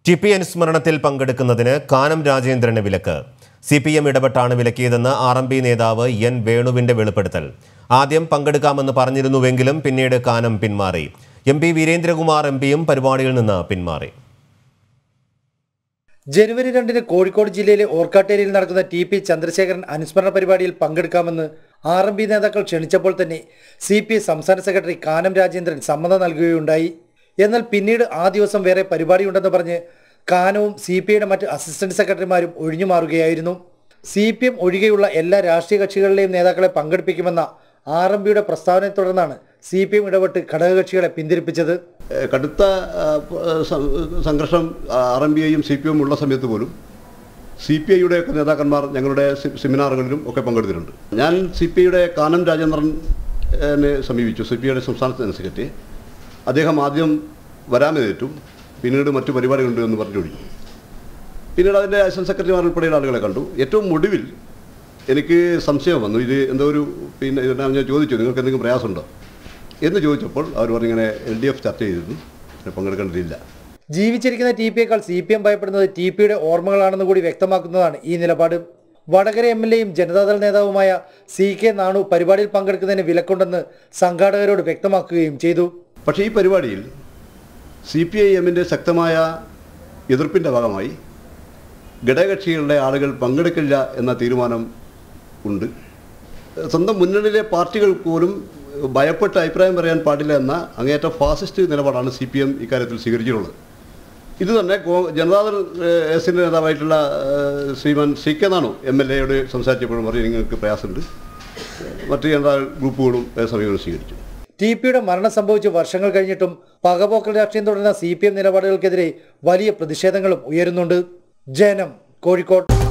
T P അനുസ്മരണത്തിൽ പങ്കെടുക്കുന്നതിന് കാനം രാജേന്ദ്രന് വിലക്ക് സി പി എം ഇടപെട്ടാണ് വിലക്കിയതെന്ന് ആർ എം പി നേതാവ് എൻ വേണുവിന്റെ വെളിപ്പെടുത്തൽ ആദ്യം പങ്കെടുക്കാമെന്ന് പറഞ്ഞിരുന്നുവെങ്കിലും പിന്നീട് കാനം പിന്മാറി എം പി വീരേന്ദ്രകുമാർ എം പിയും പരിപാടിയിൽ നിന്ന് പിന്മാറി ജനുവരി രണ്ടിന് കോഴിക്കോട് ജില്ലയിലെ ഓർക്കാട്ടേരിയിൽ നടക്കുന്ന ടി പി ചന്ദ്രശേഖരൻ അനുസ്മരണ പരിപാടിയിൽ പങ്കെടുക്കാമെന്ന് ആർ എം പി നേതാക്കൾ ക്ഷണിച്ചപ്പോൾ തന്നെ സി പി സംസ്ഥാന സെക്രട്ടറി കാനം രാജേന്ദ്രൻ സമ്മതം നൽകുകയുണ്ടായി എന്നാൽ പിന്നീട് ആ ദിവസം വേറെ പരിപാടിയുണ്ടെന്ന് പറഞ്ഞ് കാനവും സി പി ഐയുടെ മറ്റ് അസിസ്റ്റന്റ് സെക്രട്ടറിമാരും ഒഴിഞ്ഞു മാറുകയായിരുന്നു സി പി എം ഒഴികെയുള്ള എല്ലാ രാഷ്ട്രീയ കക്ഷികളിലെയും നേതാക്കളെ പങ്കെടുപ്പിക്കുമെന്ന ആർ എം പിയുടെ പ്രസ്താവനയെ തുടർന്നാണ് സി പി എം ഇടപെട്ട് ഘടകകക്ഷികളെ പിന്തിരിപ്പിച്ചത് ഏഹ് കടുത്ത ആ, പ- സ- സംഘർഷം ആർ എം ബി ഐയും സി പി എം ഉള്ള സമയത്ത് പോലും സി പി ഐയുടെ ഒക്കെ നേതാക്കന്മാർ ഞങ്ങളുടെ സെ- സെമിനാറുകളിലും ഒക്കെ പങ്കെടുത്തിട്ടുണ്ട് ഞാൻ സി പി ഐയുടെ കാനം രാജേന്ദ്രനെ സമീപിച്ചു സി പി ഐയുടെ സംസ്ഥാന ജനറൽ സെക്രട്ടറി അദ്ദേഹം ആദ്യം വരാമെന്നേറ്റു പിന്നീട് മറ്റു പരിപാടികളുണ്ട് എന്ന് പറഞ്ഞു ഒഴിഞ്ഞു പിന്നീട് അതിൻ്റെ അസിസ്റ്റന്റ് സെക്രട്ടറിമാർ ഉൾപ്പെടെയുള്ള ആളുകളെ കണ്ടു ഏറ്റവും ഒടുവിൽ എനിക്ക് സംശയം വന്നു ഇത് എന്തോ ഒരു പിന്നെ ഇതിനെ ഞാൻ ചോദിച്ചു നിങ്ങൾക്ക് എന്തെങ്കിലും പ്രയാസമുണ്ടോ എന്ന് ചോദിച്ചപ്പോൾ അവർ പറഞ്ഞു ഇങ്ങനെ എൽ ഡി എഫ് ചർച്ച ചെയ്തിരുന്നു ഇതിന് പങ്കെടുക്കേണ്ടതില്ല ജീവിച്ചിരിക്കുന്ന ടി പിയേക്കാൾ സി പി എം ഭയപ്പെടുന്നത് ടി പിയുടെ ഓർമ്മകളാണെന്ന് കൂടി വ്യക്തമാക്കുന്നതാണ് ഈ നിലപാട് വടകര എം എൽ എയും ജനതാദൾ നേതാവുമായ സി കെ നാണു പരിപാടിയിൽ പങ്കെടുക്കുന്നതിന് വിലക്കുണ്ടെന്ന് സംഘാടകരോട് വ്യക്തമാക്കുകയും ചെയ്തു പക്ഷേ ഈ പരിപാടിയിൽ സി പി ഐ എമ്മിൻ്റെ ശക്തമായ എതിർപ്പിൻ്റെ ഭാഗമായി ഘടകകക്ഷികളുടെ ആളുകൾ പങ്കെടുക്കില്ല എന്ന തീരുമാനം ഉണ്ട് സ്വന്തം മുന്നണിയിലെ പാർട്ടികൾ പോലും ഭയപ്പെട്ട് അഭിപ്രായം പറയാൻ പാടില്ല എന്ന അങ്ങേയറ്റം ഫാസിസ്റ്റ് നിലപാടാണ് സി പി എം ഇക്കാര്യത്തിൽ സ്വീകരിച്ചിട്ടുള്ളത് ഇത് തന്നെ കോ- ജനതാദൾ ഏഹ്, എസിൻ്റെ നേതാവായിട്ടുള്ള ഏഹ്, ശ്രീമാൻ C K Nanu M L എയോട് സംസാരിച്ചപ്പോഴും പറഞ്ഞു നിങ്ങൾക്ക് പ്രയാസമുണ്ട് മറ്റ് ജനതാദൾ ഗ്രൂപ്പുകളും ഏഹ്, സമീപനം സ്വീകരിച്ചു ടി പിയുടെ മരണം സംഭവിച്ച് വർഷങ്ങൾ കഴിഞ്ഞിട്ടും പകപോക്കൽ രാഷ്ട്രീയം തുടരുന്ന സി പി എം നിലപാടുകൾക്കെതിരെ വലിയ പ്രതിഷേധങ്ങളും ഉയരുന്നുണ്ട് ജനം കോഴിക്കോട്